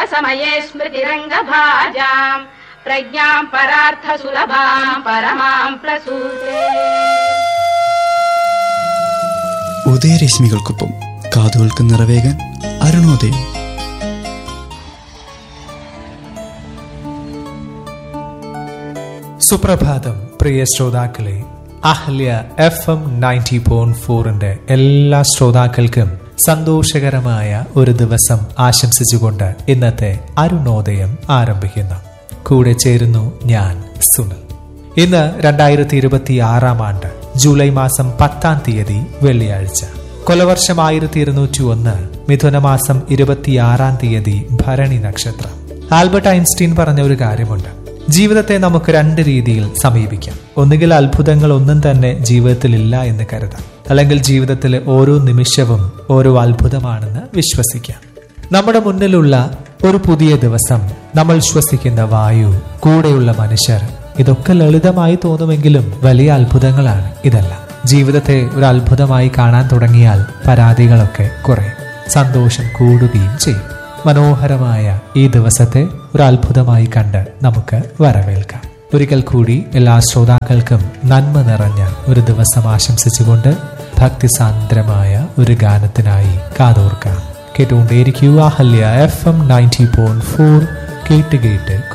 समये स्मृतिरङ्गभाजाम् प्रज्ञाम् परार्थसुलभाम् परमाम् प्रसूते ഉദയരശ്മികൾക്കൊപ്പം കാതുകൾക്ക് നിറവേകാൻ അരുണോദയം സുപ്രഭാതം പ്രിയ ശ്രോതാക്കളെ അഹല്യ എഫ് എം നയൻറ്റി പോയിന്റ് ഫോറിന്റെ എല്ലാ ശ്രോതാക്കൾക്കും സന്തോഷകരമായ ഒരു ദിവസം ആശംസിച്ചുകൊണ്ട് ഇന്നത്തെ അരുണോദയം ആരംഭിക്കുന്നു കൂടെ ചേരുന്നു ഞാൻ സുനിൽ ഇന്ന് രണ്ടായിരത്തി ഇരുപത്തി ആറാം ആണ്ട് ജൂലൈ മാസം പത്താം തീയതി വെള്ളിയാഴ്ച കൊലവർഷം ആയിരത്തി ഇരുന്നൂറ്റി ഒന്ന് മിഥുനമാസം ഇരുപത്തിയാറാം തീയതി ഭരണി നക്ഷത്രം ആൽബർട്ട് ഐൻസ്റ്റീൻ പറഞ്ഞ ഒരു കാര്യമുണ്ട് ജീവിതത്തെ നമുക്ക് രണ്ട് രീതിയിൽ സമീപിക്കാം ഒന്നുകിൽ അത്ഭുതങ്ങൾ ഒന്നും തന്നെ ജീവിതത്തിൽ ഇല്ല എന്ന് കരുതാം അല്ലെങ്കിൽ ജീവിതത്തിലെ ഓരോ നിമിഷവും ഓരോ അത്ഭുതമാണെന്ന് വിശ്വസിക്കാം നമ്മുടെ മുന്നിലുള്ള ഒരു പുതിയ ദിവസം നമ്മൾ ശ്വസിക്കുന്ന വായു കൂടെയുള്ള മനുഷ്യർ ഇതൊക്കെ ലളിതമായി തോന്നുമെങ്കിലും വലിയ അത്ഭുതങ്ങളാണ് ഇതെല്ലാം ജീവിതത്തെ ഒരു അത്ഭുതമായി കാണാൻ തുടങ്ങിയാൽ പരാതികളൊക്കെ കുറയും സന്തോഷം കൂടുകയും ചെയ്യും മനോഹരമായ ഈ ദിവസത്തെ ഒരു അത്ഭുതമായി കണ്ട് നമുക്ക് വരവേൽക്കാം ഒരിക്കൽ കൂടി എല്ലാ ശ്രോതാക്കൾക്കും നന്മ നിറഞ്ഞ ഒരു ദിവസം ആശംസിച്ചുകൊണ്ട് ഭക്തിസാന്ദ്രമായ ഒരു ഗാനത്തിനായി കാതോർക്കാം കേട്ടുകൊണ്ടേയിരിക്കുക Ahalya FM ninety point four ഫോർ കേട്ട് കേട്ട്